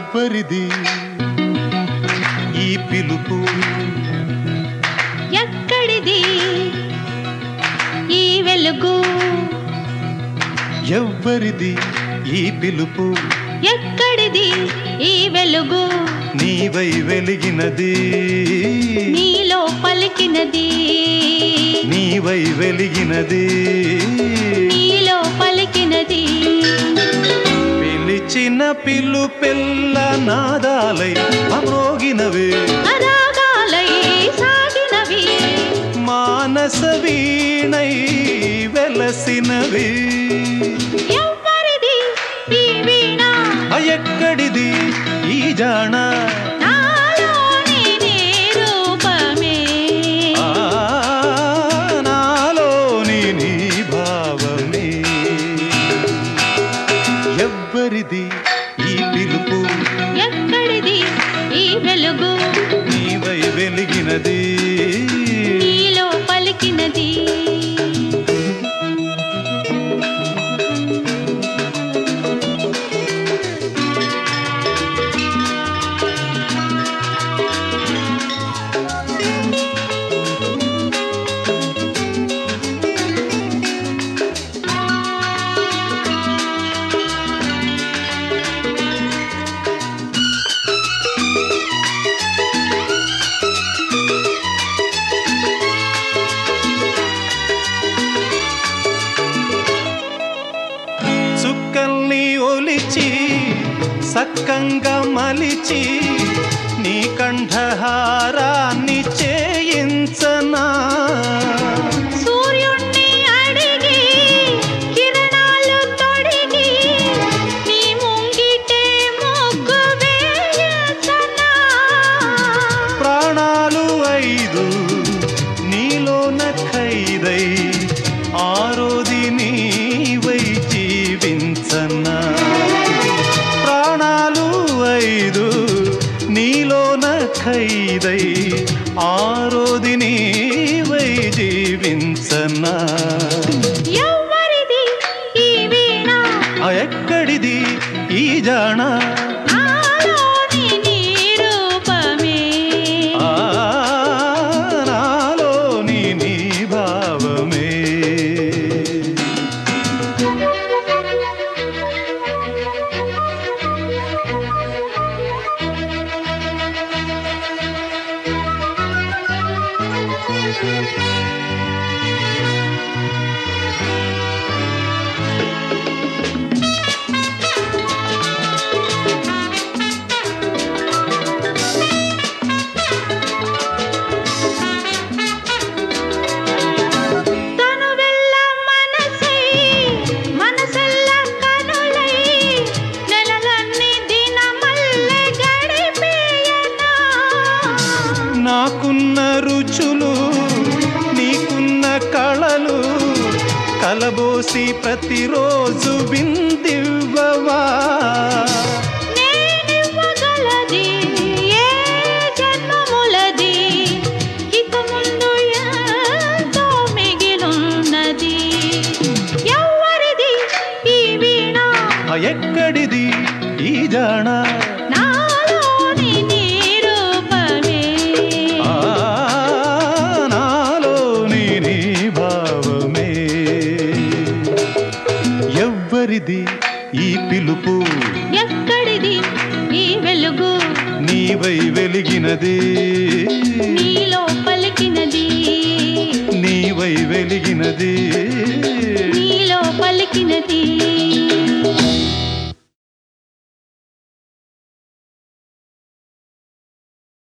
ఎవ్వరిది ఈ పిలుపు ఎక్కడిది ఈ వెలుగు ఎవ్వరిది ఈ పిలుపు ఎక్కడిది ఈ వెలుగు నీవై వెలిగినది నీలో పలికినది నీవై వెలిగినది నీలో పలికినది పిలిచిన పిలుపెల్ల నాదాలై అమోగినవే అరాగాలై సాగినవి మానస వీణై వెలసినవి ఎవ్వరిది ఈ వీణ ఎక్కడిది ఈ జాణ నాలోని నీ రూపమే ఆ, నాలోని నీ భావమే ఎవ్వరిది ఈ పిలుపు ఎక్కడిది ఈ వెలుగు నీవై వెలిగినది నీలో పలికినది చుక్కల్ని ఒలిచి సక్కంగా మలిచి నీ కంఠహారాన్ని చేయించనా సూర్యుణ్ణి అడిగి కిరణాలు తొడిగి నీ ముంగిటే మొగ్గు వేయసనా ప్రాణాలు ఐదు నీలోన ఖైదై ఆరోది నీవై జీవించనా ప్రాణాలు ఐదు నీలోన ఖైదై ఆరోది నీవై జీవించనా ఎవ్వరిది ఈ వీణ ఆ ఎక్కడిది ఈ జాణ నాలోని నీ రూపమే ఆ, నాలోని నీ భావమే తనువెల్ల మనసై మనసెల్ల కనులై నెలలన్నీ దినమల్లె గడిపేయనా నాకున్న రుచులు నీకున్న కళలు కలబోసి ప్రతిరోజు విందివ్వవా నేనివ్వగలది ఏ జన్మములది ఇక ముందు ఎంతో మిగిలున్నది ఎవ్వరిది ఈ వీణ ఆ ఎక్కడిది ఈ జాణ నాలోని నీ రూపమే ఆ, నాలోని నీ భావమే ఎవ్వరిది ఈ పిలుపు ఎక్కడిది ఈ వెలుగు నీవై వెలిగినది నీలో పలికినది నీవై వెలిగినది